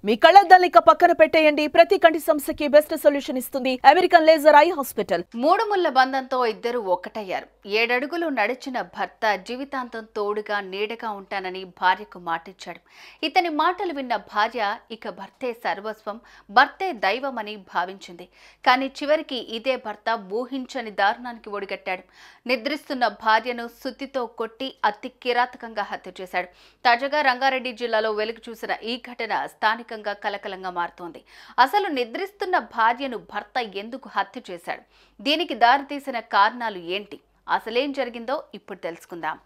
మీ కళ్ళద్దాల్ని ఇక పక్కన పెట్టేయండి ప్రతి కంటి సమస్యకి బెస్ట్ సొల్యూషన్ ఇస్తుంది అమెరికన్ లేజర్ ఐ హాస్పిటల్ మూడు ముళ్ళ బంధంతో ఇద్దరు ఒక్కటయ్యారు ఏడడుగులు నడిచిన భర్త జీవితాంతం తోడుగా నీడగా ఉంటానని భార్యకు మాటిచ్చాడు ఇతని మాటలు విన్న భార్య ఇక భర్తే సర్వస్వం భర్తే దైవమని భావించింది కానీ చివరికి ఇదే భర్త ఊహించని దారుణానికి ఒడిగట్టాడు నిద్రిస్తున్న భార్యను సుత్తితో కొట్టి అతి కిరాతకంగా హత్య చేశాడు తాజాగా రంగారెడ్డి జిల్లాలో వెలుగు చూసిన ఈ ఘటన స్థానికంగా కలకలంగా మారుతోంది అసలు నిద్రిస్తున్న భార్యను భర్త ఎందుకు హత్య చేశాడు దీనికి దారితీసిన కారణాలు ఏంటి అసలేం జరిగిందో ఇప్పుడు తెలుసుకుందాం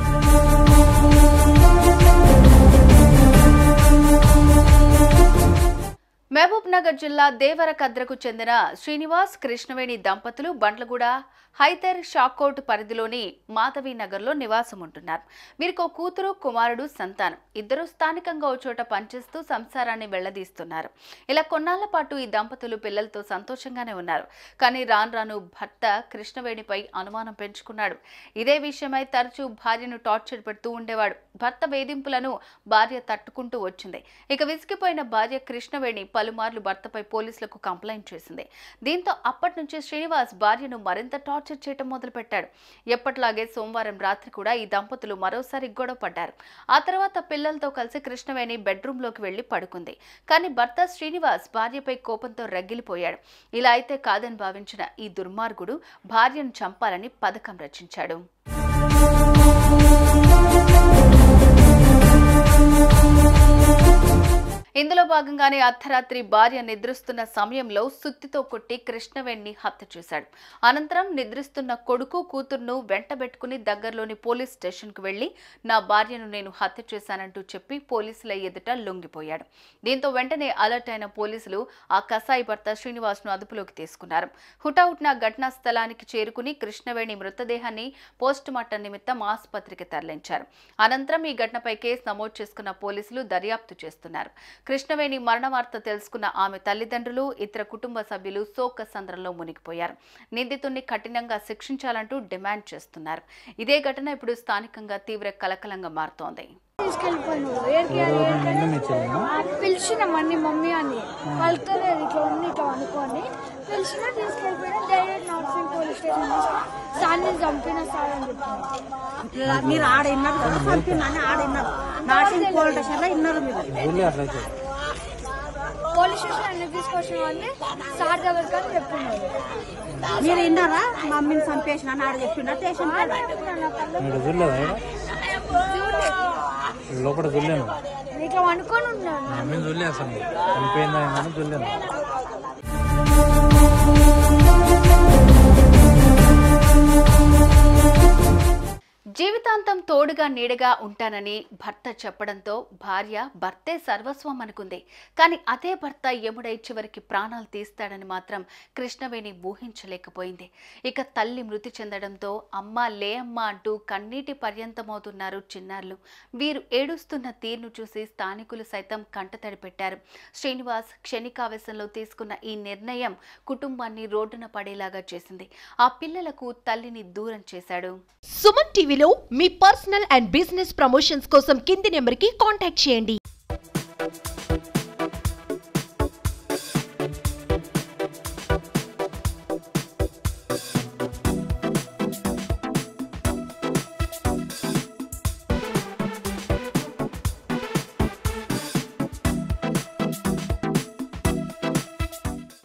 మహబూబ్ నగర్ జిల్లా దేవరకద్రకు చెందిన శ్రీనివాస్ కృష్ణవేణి దంపతులు బండ్లగూడ హైదర్ షాకోట్ పరిధిలోని మాధవి నగర్లో నివాసం ఉంటున్నారు వీరికి ఒక కూతురు కుమారుడు సంతానం ఇద్దరు స్థానికంగా ఓ చోట పనిచేస్తూ సంసారాన్ని వెళ్లదీస్తున్నారు ఇలా కొన్నాళ్ల పాటు ఈ దంపతులు పిల్లలతో సంతోషంగానే ఉన్నారు కానీ రాను రాను భర్త కృష్ణవేణిపై అనుమానం పెంచుకున్నాడు ఇదే విషయమై తరచూ భార్యను టార్చర్ పెడుతూ ఉండేవాడు భర్త వేధింపులను భార్య తట్టుకుంటూ వచ్చింది ఇక విసిగిపోయిన భార్య కృష్ణవేణి పలుమార్లు భర్తపై పోలీసులకు కంప్లైంట్ చేసింది దీంతో అప్పటి నుంచి శ్రీనివాస్ భార్యను మరింత టార్చర్ చేయటం మొదలుపెట్టాడు ఎప్పట్లాగే సోమవారం రాత్రి కూడా ఈ దంపతులు మరోసారి గొడవ పడ్డారు ఆ తర్వాత పిల్లలతో కలిసి కృష్ణవేణి బెడ్రూమ్లోకి వెళ్లి పడుకుంది కానీ భర్త శ్రీనివాస్ భార్యపై కోపంతో రగిలిపోయాడు ఇలా అయితే కాదని భావించిన ఈ దుర్మార్గుడు భార్యను చంపాలని పథకం రచించాడు ఇందులో భాగంగానే అర్ధరాత్రి భార్య నిద్రిస్తున్న సమయంలో సుత్తితో కొట్టి కృష్ణవేణిని హత్య చేశాడు అనంతరం నిద్రిస్తున్న కొడుకు కూతుర్ను వెంటబెట్టుకుని దగ్గరలోని పోలీస్ స్టేషన్కు వెళ్లి నా భార్యను నేను హత్య చేశానంటూ చెప్పి పోలీసుల ఎదుట లొంగిపోయాడు దీంతో వెంటనే అలర్ట్ అయిన పోలీసులు ఆ కసాయి భర్త శ్రీనివాస్ను అదుపులోకి తీసుకున్నారు హుటాహుట్న ఘటనా స్థలానికి చేరుకుని కృష్ణవేణి మృతదేహాన్ని పోస్టుమార్టం నిమిత్తం ఆసుపత్రికి తరలించారు అనంతరం ఈ ఘటనపై కేసు నమోదు చేసుకున్న పోలీసులు దర్యాప్తు చేస్తున్నారు కృష్ణవేణి మరణ వార్త తెలుసుకున్న ఆమె తల్లిదండ్రులు ఇతర కుటుంబ సభ్యులు శోక సంద్రంలో మునిగిపోయారు నిందితుడిని కఠినంగా శిక్షించాలంటూ డిమాండ్ చేస్తున్నారు ఇదే ఘటన ఇప్పుడు స్థానికంగా తీవ్ర కలకలంగా మారుతోంది తీసుకెళ్ళిపోయాను పిలిచినామని మమ్మీ అని వాళ్ళతో లేదు ఇట్లా ఉంది ఇట్లా అనుకోని పిలిచిన తీసుకెళ్ళిపోయినా డైరెక్ట్ నార్సింగ్ పోలీస్ స్టేషన్ సార్ని చంపిన సార్ అని చెప్పాను మీరు ఆడ విన్నారు కదా పంపిణీ ఆడ విన్నారు నాటింగ్ పోలీస్ స్టేషన్ లో విన్నారు మీరు పోలీస్ స్టేషన్ ఎందుకు తీసుకొచ్చిన వాళ్ళని సార్ దగ్గరికి అని చెప్పినారు మీరు విన్నారా మమ్మీని చంపేసిన ఆడ చెప్పిన స్టేషన్ కాడ. ఇక్కడ చూడలేదా ఈడ? లోపల చూడలేను ఇట్లా అనుకొని ఉన్నాను మమ్మీని చూడలేదు అసలు చనిపోయిందా ఏందని చూడలేను జీవితాంతం తోడుగా నీడగా ఉంటానని భర్త చెప్పడంతో భార్య భర్తే సర్వస్వం అనుకుంది కానీ అదే భర్త యముడై చివరికి ప్రాణాలు తీస్తాడని మాత్రం కృష్ణవేణి ఊహించలేకపోయింది ఇక తల్లి మృతి చెందడంతో అమ్మ లే అమ్మ అంటూ కన్నీటి పర్యంతమవుతున్నారు చిన్నారులు వీరు ఏడుస్తున్న తీరును చూసి స్థానికులు సైతం కంటతడి పెట్టారు శ్రీనివాస్ క్షణికావేశంలో తీసుకున్న ఈ నిర్ణయం కుటుంబాన్ని రోడ్డున పడేలాగా చేసింది ఆ పిల్లలకు తల్లిని దూరం చేశాడు సుమన్ టీవీలో మీ పర్సనల్ అండ్ బిజినెస్ ప్రమోషన్స్ కోసం కింది నెంబర్కి కాంటాక్ట్ చేయండి